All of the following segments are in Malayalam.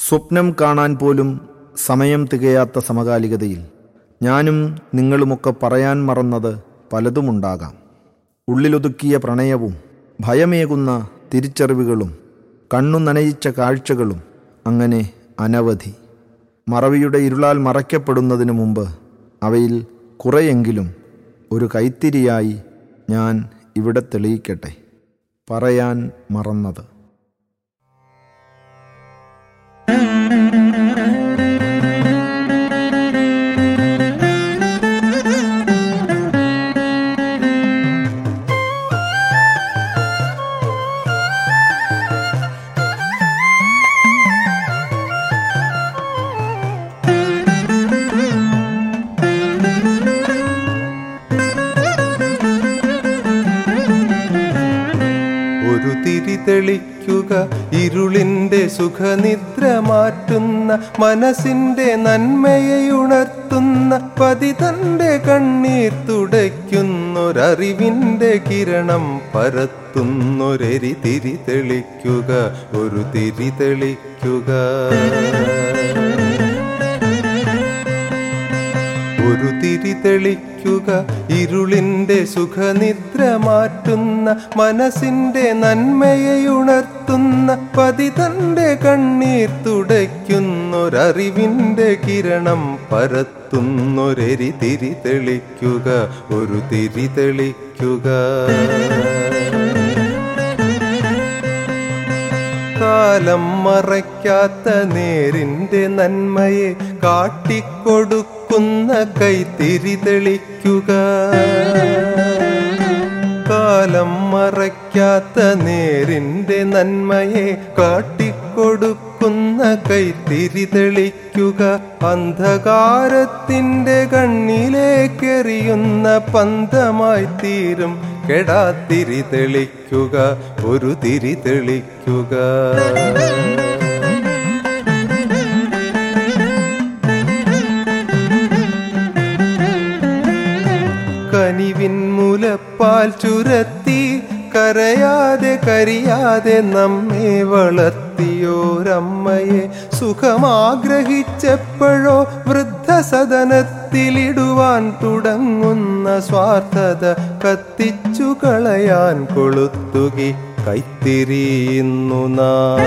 സ്വപ്നം കാണാൻ പോലും സമയം തികയാത്ത സമകാലികതയിൽ ഞാനും നിങ്ങളുമൊക്കെ പറയാൻ മറന്നത് പലതുമുണ്ടാകാം ഉള്ളിലൊതുക്കിയ പ്രണയവും ഭയമേകുന്ന തിരിച്ചറിവുകളും കണ്ണു നനയിച്ച കാഴ്ചകളും അങ്ങനെ അനവധി മറവിയുടെ ഇരുളാൽ മറയ്ക്കപ്പെടുന്നതിനു മുമ്പ് അവയിൽ കുറെയെങ്കിലും ഒരു കൈത്തിരിയായി ഞാൻ ഇവിടെ തെളിയിക്കട്ടെ പറയാൻ മറന്നത് ഒരു തിരി തെളിക്കുക ഇരുളിന്റെ സുഖനിദ്ര മാറ്റുന്ന മനസ്സിന്റെ നന്മയെ ഉണർത്തുന്ന പതിതന്റെ കണ്ണീർ തുടയ്ക്കുന്നൊരറിവിന്റെ കിരണം പരത്തുന്നൊരെരി തിരി തെളിക്കുക ഒരു തിരി തെളിക്കുക ഒരു തിരി തെളിക്കുക ഇരുളിന്റെ സുഖനിദ്ര മാറ്റുന്ന മനസ്സിന്റെ നന്മയെ ഉണർത്തുന്ന പതിതന്റെ കണ്ണീർ തുടയ്ക്കുന്നൊരറിവിന്റെ കിരണം പരത്തുന്നൊരെരി തിരി തെളിക്കുക ഒരു തിരി തെളിക്കുക കാലം മറയ്ക്കാത്ത നേരിന്റെ നന്മയെ കാട്ടിക്കൊടുക്കുന്ന കൈത്തിരി തെളിക്കുക കാലം മറയ്ക്കാത്ത നേരിന്റെ നന്മയെ കാട്ടിക്കൊടുക്കുന്ന കൈത്തിരി തെളിക്കുക അന്ധകാരത്തിന്റെ കണ്ണിലേക്കെറിയുന്ന പന്തമായി തീരും കെടാത്തിരി തെളിക്കുക ഒരു തിരി തെളിക്കുക കനിവിൻ മുലപ്പാൽ ചുരത്തി കരയാതെ കരിയാതെ നമ്മെ വളർത്തിയോരമ്മയെ സുഖമാഗ്രഹിച്ചപ്പോഴോ വൃദ്ധസദനത്തിലിടുവാൻ തുടങ്ങുന്ന സ്വാർത്ഥത കത്തിച്ചു കളയാൻ കൊളുത്തുകി കൈത്തിരിയുന്നു നാം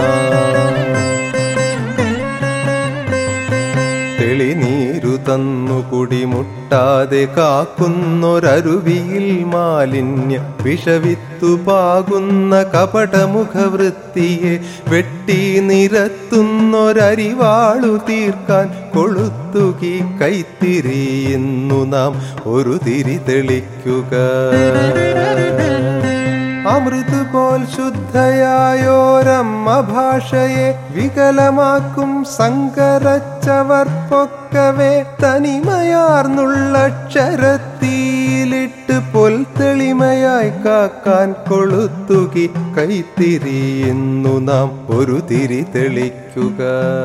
തെളിനീരു തന്നു കുടിമുട്ടാതെ കാക്കുന്നൊരരുവിയിൽ മാലിന്യ വിഷവിത്തു പാകുന്ന കപടമുഖവൃത്തിയെ വെട്ടി നിരത്തുന്നൊരരിവാളു തീർക്കാൻ കൊളുത്തുകി കൈത്തിരിയുന്നു നാം ഒരു തിരി തെളിക്കുക അമൃത് പോൽ ശുദ്ധയായോരമ്മ ഭാഷയെ വികലമാക്കും സങ്കരച്ചവർ പൊക്കവേ തനിമയാർന്നുള്ള ക്ഷരത്തിയിലിട്ട് പൊൽ തെളിമയായി കാക്കാൻ കൊളുത്തുകി കൈത്തിരിയുന്നു നാം ഒരു തിരി തെളിക്കുക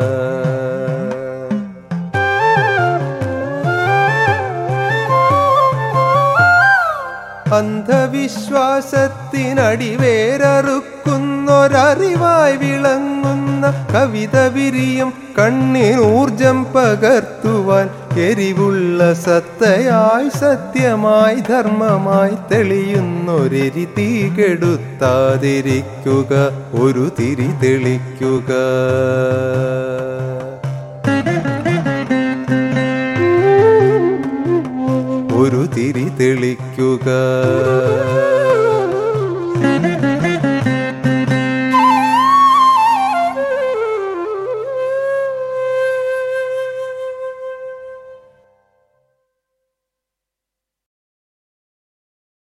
അന്ധവിശ്വാസത്തിനടിവേരറുക്കുന്നൊരറിവായി വിളങ്ങുന്ന കവിത വിരിയും കണ്ണിനൂർജം പകർത്തുവാൻ എരിവുള്ള സത്തയായി സത്യമായി ധർമ്മമായി തെളിയുന്നൊരെരി തീ കെടുത്താതിരിക്കുക ഒരു തിരി തെളിക്കുക ഒരു തിരി തെളിക്കുക